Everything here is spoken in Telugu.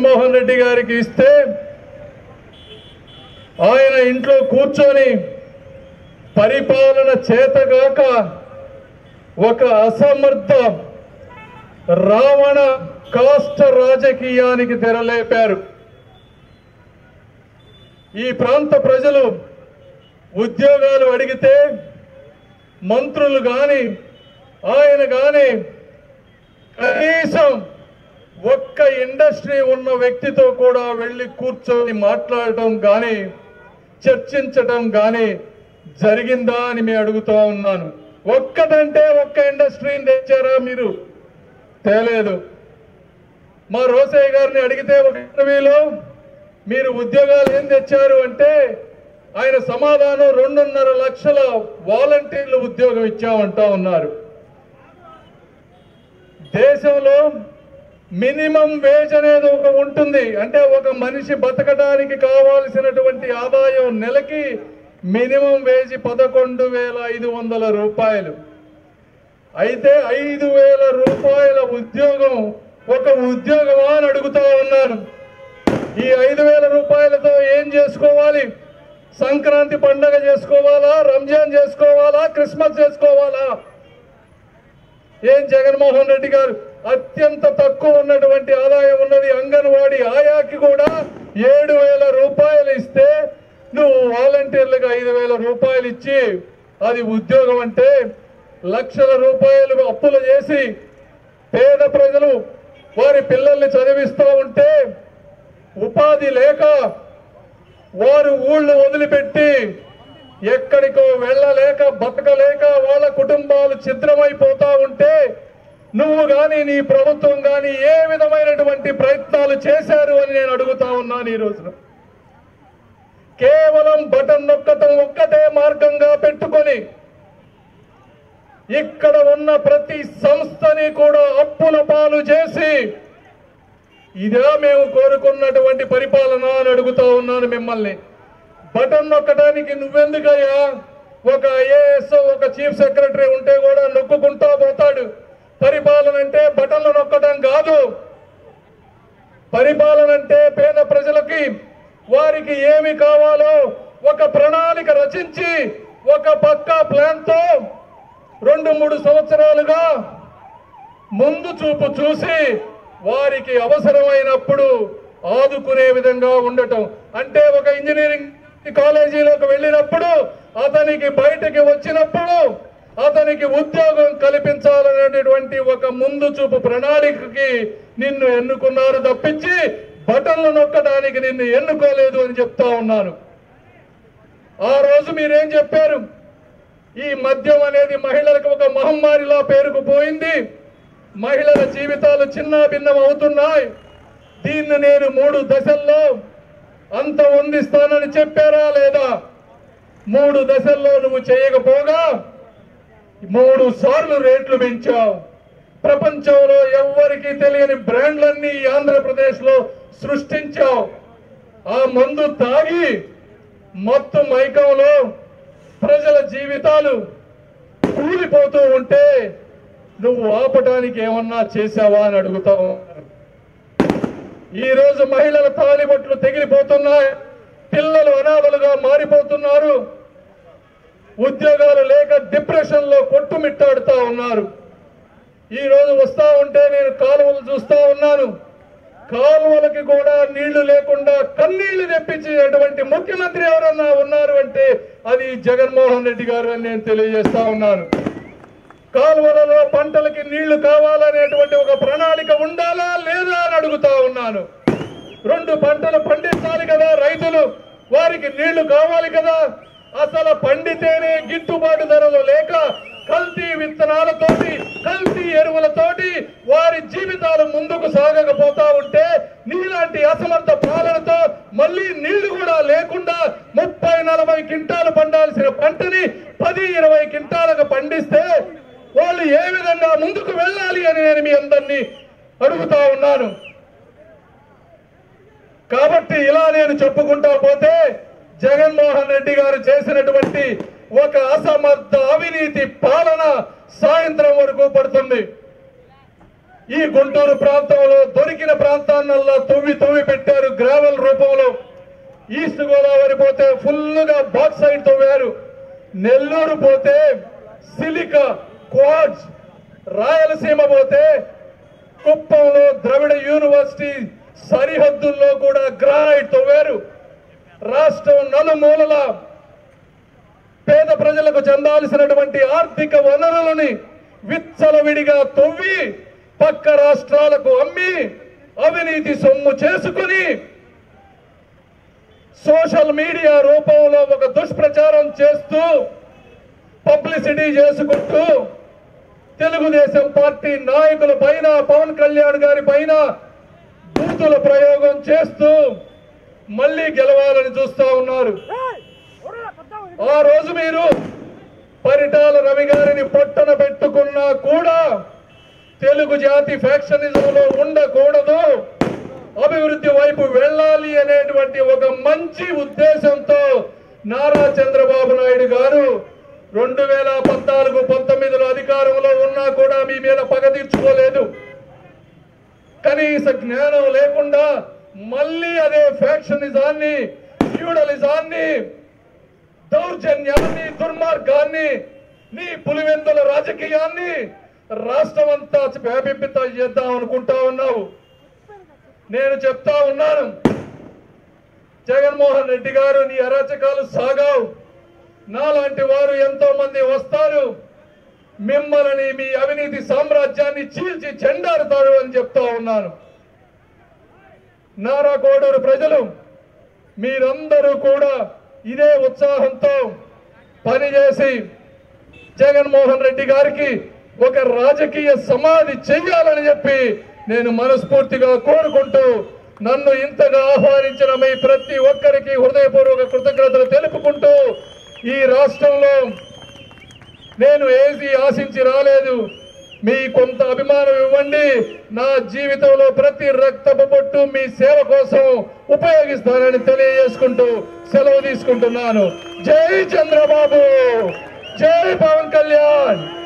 జగన్మోహన్ రెడ్డి గారికి ఇస్తే ఆయన ఇంట్లో కూర్చొని పరిపాలన చేతగాక ఒక అసమర్థ రావణ కాష్ట రాజకీయానికి తెరలేపారు ఈ ప్రాంత ప్రజలు ఉద్యోగాలు అడిగితే మంత్రులు గాని ఆయన గాని కనీసం ఒక్క ఇండస్ట్రీ ఉన్న వ్యక్తితో కూడా వెళ్ళి కూర్చొని మాట్లాడటం కానీ చర్చించటం కానీ జరిగిందా అని మేము అడుగుతా ఉన్నాను ఒక్కటంటే ఒక్క ఇండస్ట్రీని తెచ్చారా మీరు తేలేదు మా రోసయ్య గారిని అడిగితే ఒక ఇంటర్వ్యూలో మీరు ఉద్యోగాలు ఏం తెచ్చారు అంటే ఆయన సమాధానం రెండున్నర లక్షల వాలంటీర్లు ఉద్యోగం ఇచ్చామంటా ఉన్నారు దేశంలో మినిమం వేజ్ అనేది ఒక ఉంటుంది అంటే ఒక మనిషి బతకడానికి కావాల్సినటువంటి ఆదాయం నెలకి మినిమం వేజ్ పదకొండు వేల ఐదు వందల రూపాయలు అయితే ఐదు వేల రూపాయల ఉద్యోగం ఒక ఉద్యోగమా అని అడుగుతా ఉన్నాను ఈ ఐదు వేల రూపాయలతో ఏం చేసుకోవాలి సంక్రాంతి పండగ చేసుకోవాలా రంజాన్ చేసుకోవాలా క్రిస్మస్ చేసుకోవాలా ఏం జగన్మోహన్ రెడ్డి గారు అత్యంత తక్కువ ఉన్నటువంటి ఆదాయం ఉన్నది అంగన్వాడీ ఆయాకి కూడా ఏడు వేల రూపాయలు ఇస్తే నువ్వు వాలంటీర్లకు ఐదు వేల రూపాయలు ఇచ్చి అది ఉద్యోగం అంటే లక్షల రూపాయలు అప్పులు చేసి పేద ప్రజలు వారి పిల్లల్ని చదివిస్తూ ఉంటే ఉపాధి లేక వారు ఊళ్ళు వదిలిపెట్టి ఎక్కడికో వెళ్ళలేక బతకలేక వాళ్ళ కుటుంబాలు ఛిద్రమైపోతా ఉంటే నువ్వు గాని నీ ప్రభుత్వం గాని ఏ విధమైనటువంటి ప్రయత్నాలు చేశారు అని నేను అడుగుతా ఉన్నాను ఈ రోజున కేవలం బటన్ నొక్కటం ఒక్కటే మార్గంగా పెట్టుకొని ఇక్కడ ఉన్న ప్రతి సంస్థని కూడా అప్పుల పాలు చేసి ఇదే మేము కోరుకున్నటువంటి పరిపాలన అని అడుగుతా ఉన్నాను మిమ్మల్ని బటన్ నొక్కడానికి నువ్వెందుకయ్యా ఒక ఐఏఎస్ ఒక చీఫ్ సెక్రటరీ ఉంటే కూడా నొక్కుకుంటా పోతాడు పరిపాలన అంటే బటన్లు నొక్కడం కాదు పరిపాలన అంటే పేద ప్రజలకి వారికి ఏమి కావాలో ఒక ప్రణాళిక రచించి ఒక పక్కా ప్లాన్ తో రెండు మూడు సంవత్సరాలుగా ముందు చూపు చూసి వారికి అవసరమైనప్పుడు ఆదుకునే విధంగా ఉండటం అంటే ఒక ఇంజనీరింగ్ కాలేజీలోకి వెళ్ళినప్పుడు అతనికి బయటకి వచ్చినప్పుడు అతనికి ఉద్యోగం కల్పించాలనేటువంటి ఒక ముందు చూపు ప్రణాళికకి నిన్ను ఎన్నుకున్నారు తప్పించి బటన్లు నొక్కడానికి నిన్ను ఎన్నుకోలేదు అని చెప్తా ఉన్నాను ఆ రోజు మీరేం చెప్పారు ఈ మద్యం అనేది మహిళలకు ఒక మహమ్మారిలా పేరుకుపోయింది మహిళల జీవితాలు చిన్న భిన్నం అవుతున్నాయి దీన్ని నేను మూడు దశల్లో అంత వందిస్తానని చెప్పారా లేదా మూడు దశల్లో నువ్వు చేయకపోగా మూడు సార్లు రేట్లు పెంచావు ప్రపంచంలో ఎవ్వరికీ తెలియని బ్రాండ్లన్నీ ఈ ఆంధ్రప్రదేశ్లో సృష్టించావు ఆ మందు తాగి మత్తు మైకంలో ప్రజల జీవితాలు కూలిపోతూ ఉంటే నువ్వు ఆపడానికి ఏమన్నా చేశావా అని అడుగుతావు ఈ రోజు మహిళల తాలిబట్లు తెగిలిపోతున్నాయి పిల్లలు అనాథలుగా మారిపోతున్నారు ఉద్యోగాలు లేక డిప్రెషన్ లో కొట్టుమిట్టాడుతా ఉన్నారు ఈ రోజు వస్తా ఉంటే నేను కాలువలు చూస్తా ఉన్నాను కాలువలకి కూడా నీళ్లు లేకుండా కన్నీళ్లు తెప్పించేటువంటి ముఖ్యమంత్రి ఎవరన్నా ఉన్నారు అంటే అది జగన్మోహన్ రెడ్డి గారు అని నేను తెలియజేస్తా ఉన్నాను కాలువలలో పంటలకి నీళ్లు కావాలనేటువంటి ఒక ప్రణాళిక ఉండాలా లేదా అని అడుగుతా ఉన్నాను రెండు పంటలు పండించాలి కదా రైతులు వారికి నీళ్లు కావాలి కదా అసలు పండితేనే గిట్టుబాటు ధరలు లేక కల్తీ విత్తనాలతోటి కల్తీ ఎరువులతోటి వారి జీవితాలు ముందుకు సాగకపోతా ఉంటే నీలాంటి అసమర్థ పాలనతో మళ్ళీ నీళ్లు కూడా లేకుండా ముప్పై నలభై క్వింటాలు పండాల్సిన పంటని పది ఇరవై క్వింటాలకు పండిస్తే వాళ్ళు ఏ విధంగా ముందుకు వెళ్ళాలి అని నేను మీ అందరినీ అడుగుతా ఉన్నాను కాబట్టి ఇలా నేను చెప్పుకుంటా పోతే జగన్మోహన్ రెడ్డి గారు చేసినటువంటి ఒక అసమర్థ అవినీతి పాలన సాయంత్రం వరకు పడుతుంది ఈ గుంటూరు ప్రాంతంలో దొరికిన ప్రాంతాన్నల్లా తవ్వి తవ్వి పెట్టారు గ్రావెల్ రూపంలో ఈస్ట్ గోదావరి పోతే ఫుల్గా బాక్సైడ్ తవ్వారు నెల్లూరు పోతే సిలికా క్వాడ్స్ రాయలసీమ పోతే కుప్పంలో ద్రవిడ యూనివర్సిటీ సరిహద్దుల్లో కూడా గ్రానైట్ తవ్వారు రాష్ట్రం నలుమూలల పేద ప్రజలకు చెందాల్సినటువంటి ఆర్థిక వనరులని విచ్చలవిడిగా తవ్వి పక్క రాష్ట్రాలకు అమ్మి అవినీతి సొమ్ము చేసుకుని సోషల్ మీడియా రూపంలో ఒక దుష్ప్రచారం చేస్తూ పబ్లిసిటీ చేసుకుంటూ తెలుగుదేశం పార్టీ నాయకుల పైన పవన్ కళ్యాణ్ గారి పైన బూతుల ప్రయోగం చేస్తూ మళ్ళీ గెలవాలని చూస్తా ఉన్నారు ఆ రోజు మీరు పరిటాల రవి గారిని పొట్టన పెట్టుకున్నా కూడా తెలుగు జాతి ఫ్యాక్షనిజంలో ఉండకూడదు అభివృద్ధి వైపు వెళ్ళాలి అనేటువంటి ఒక మంచి ఉద్దేశంతో నారా చంద్రబాబు నాయుడు గారు రెండు వేల పద్నాలుగు పంతొమ్మిదిలో అధికారంలో ఉన్నా కూడా మీ మీద పగ తీర్చుకోలేదు కనీస జ్ఞానం లేకుండా మళ్ళీ అదే ఫ్యాక్షనిజాన్ని ఫ్యూడలిజాన్ని దౌర్జన్యాన్ని దుర్మార్గాన్ని నీ పులివెందుల రాజకీయాన్ని రాష్ట్రం అంతా వ్యాపింపిత చేద్దాం అనుకుంటా ఉన్నావు నేను చెప్తా ఉన్నాను జగన్మోహన్ రెడ్డి గారు నీ అరాచకాలు సాగావు నాలాంటి వారు ఎంతో మంది వస్తారు మిమ్మల్ని మీ అవినీతి సామ్రాజ్యాన్ని చీల్చి చెండారుతారు అని చెప్తా ఉన్నాను నారా కోడూరు ప్రజలు మీరందరూ కూడా ఇదే ఉత్సాహంతో పనిచేసి జగన్మోహన్ రెడ్డి గారికి ఒక రాజకీయ సమాధి చెయ్యాలని చెప్పి నేను మనస్ఫూర్తిగా కోరుకుంటూ నన్ను ఇంతగా ఆహ్వానించిన మీ ప్రతి ఒక్కరికి హృదయపూర్వక కృతజ్ఞతలు తెలుపుకుంటూ ఈ రాష్ట్రంలో నేను ఏది ఆశించి రాలేదు మీ కొంత అభిమానం ఇవ్వండి నా జీవితంలో ప్రతి రక్తపు బొట్టు మీ సేవ కోసం ఉపయోగిస్తానని తెలియజేసుకుంటూ సెలవు తీసుకుంటున్నాను జై చంద్రబాబు జై పవన్ కళ్యాణ్